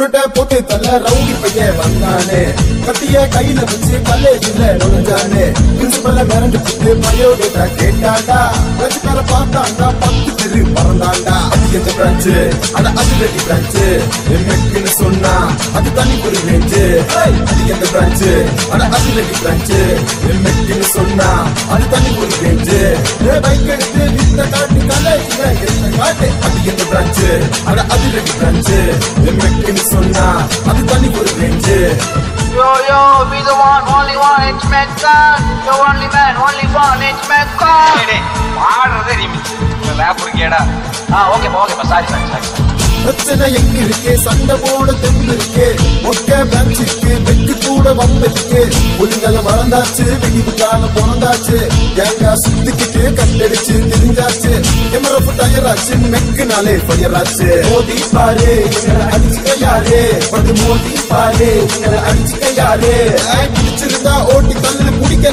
உருட்ட போட்டு தள்ள ரவுடி பையன் வந்தானே கத்திய கையில வச்சு கல்லேஜில நுழைஞ்சானே பிரின்சிபல்ல மிரண்டு போட்டு பயோடேட்டா கேட்டாண்டா ரசிகர பார்த்தாண்டா பத்து தெரு பறந்தாண்டா அது எந்த பிரான்ச்சு அட அது ரெடி பிரான்ச்சு மெக்குன்னு சொன்னா அது தனி ஒரு ரேஞ்சு அது எந்த பிரான்ச்சு அட அது ரெடி பிரான்ச்சு மெக்குன்னு சொன்னா அது தனி ஒரு ரேஞ்சு பைக் எடுத்து வித்த காட்டி கல்லேஜில எடுத்த காட்டு அது எந்த பிரான்ச்சு அட அது ரெடி பிரான்ச்சு மெக்குன்னு சொன்னா அது தனி ஒரு range Yo, yo, be the one, only one, it's Metcon. You're only man, only one, it's Metcon. பாடுறதே ரிமிக்ஸ் ரேப் இருக்கேடா ஆ ஓகேப்பா ஓகேப்பா சாரி சாரி சாரி பிரச்சனை எங்க இருக்கு சண்டை போட தெம்பு இருக்கு ஒக்க பிரான்ச் இருக்கு வெட்டு கூட வம்பு இருக்கு ஒழுங்கல மறந்தாச்சு வெடிவு காலம் பிறந்தாச்சு கேங்கா சுத்திக்கிட்டு கட்டடிச்சு தெரிஞ்சாச்சு எமரப்பு டயராச்சு மெக்குனாலே பயிராச்சு மோதி பாரு எங்களை அடிச்சுக்க யாரு பட்டு மோதி பாரு எங்களை அடிச்சுக்க யாரு ஆய் பிடிச்சிருந்தா ஓட்டி தள்ளு பிடிக்க